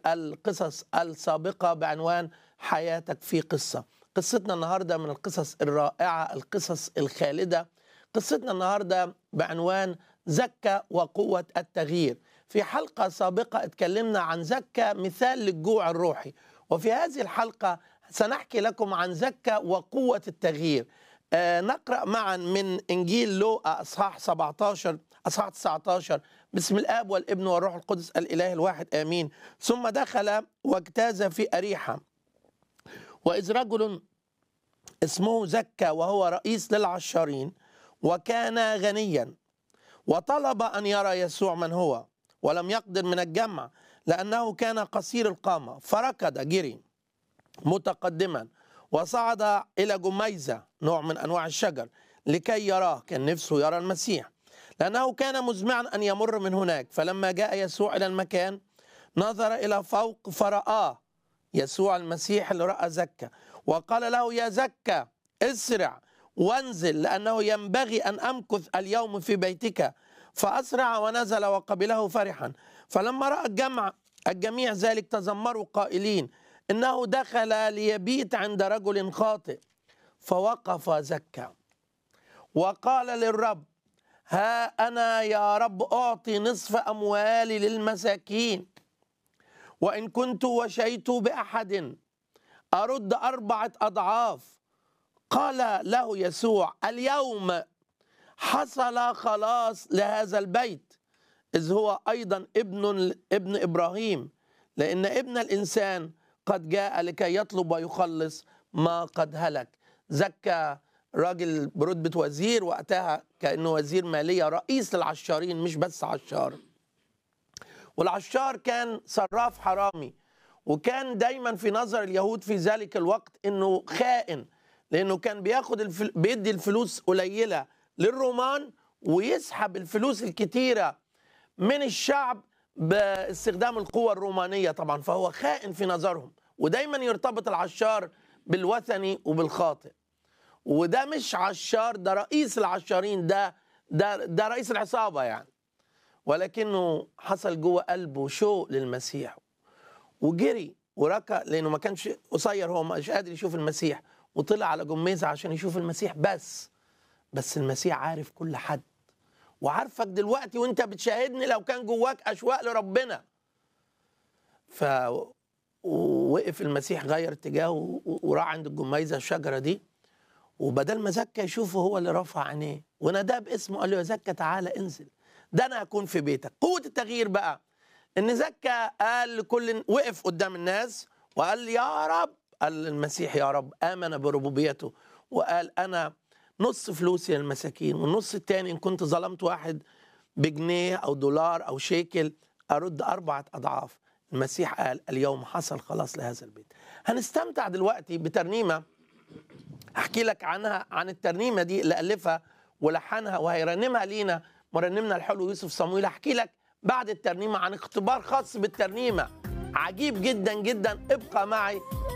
القصص السابقة بعنوان حياتك في قصة قصتنا النهاردة من القصص الرائعة القصص الخالدة قصتنا النهاردة بعنوان زكى وقوة التغيير في حلقة سابقة اتكلمنا عن زكى مثال للجوع الروحي وفي هذه الحلقة سنحكي لكم عن زكى وقوة التغيير آه نقرأ معا من إنجيل لوقا أصحاح 17 أصحاح 19 بسم الآب والابن والروح القدس الإله الواحد آمين ثم دخل واجتاز في أريحة وإذ رجل اسمه زكى وهو رئيس للعشارين وكان غنيا وطلب أن يرى يسوع من هو ولم يقدر من الجمع لأنه كان قصير القامة فركض جري متقدما وصعد إلى جميزة نوع من أنواع الشجر لكي يراه كان نفسه يرى المسيح لأنه كان مزمعا أن يمر من هناك فلما جاء يسوع إلى المكان نظر إلى فوق فرآه يسوع المسيح اللي رأى زكى وقال له يا زكى اسرع وانزل لأنه ينبغي أن أمكث اليوم في بيتك فأسرع ونزل وقبله فرحا فلما رأى الجمع الجميع ذلك تذمروا قائلين إنه دخل ليبيت عند رجل خاطئ فوقف زكى وقال للرب ها أنا يا رب أعطي نصف أموالي للمساكين وإن كنت وشيت بأحد أرد أربعة أضعاف قال له يسوع اليوم حصل خلاص لهذا البيت إذ هو أيضا ابن ابن إبراهيم لأن ابن الإنسان قد جاء لكي يطلب ويخلص ما قد هلك زكى راجل برتبة وزير وقتها كأنه وزير مالية رئيس للعشارين مش بس عشار والعشار كان صراف حرامي وكان دايما في نظر اليهود في ذلك الوقت انه خائن لانه كان بياخد الفل... بيدي الفلوس قليله للرومان ويسحب الفلوس الكتيره من الشعب باستخدام القوة الرومانية طبعا فهو خائن في نظرهم ودايما يرتبط العشار بالوثني وبالخاطئ وده مش عشار ده رئيس العشارين ده ده ده رئيس العصابة يعني ولكنه حصل جوه قلبه شوق للمسيح وجري وركع لانه ما كانش قصير هو مش قادر يشوف المسيح وطلع على جميزه عشان يشوف المسيح بس بس المسيح عارف كل حد وعارفك دلوقتي وانت بتشاهدني لو كان جواك اشواق لربنا ف وقف المسيح غير اتجاهه وراح عند الجميزه الشجره دي وبدل ما زكى يشوفه هو اللي رفع عينيه وناداه باسمه قال له يا زكى تعالى انزل ده انا هكون في بيتك قوه التغيير بقى ان زكى قال لكل وقف قدام الناس وقال يا رب قال المسيح يا رب امن بربوبيته وقال انا نص فلوسي للمساكين والنص التاني ان كنت ظلمت واحد بجنيه او دولار او شيكل ارد اربعه اضعاف المسيح قال اليوم حصل خلاص لهذا البيت هنستمتع دلوقتي بترنيمه احكي لك عنها عن الترنيمه دي اللي الفها ولحنها وهيرنمها لينا مرنمنا الحلو يوسف صمويل احكي لك بعد الترنيمه عن اختبار خاص بالترنيمه عجيب جدا جدا ابقى معي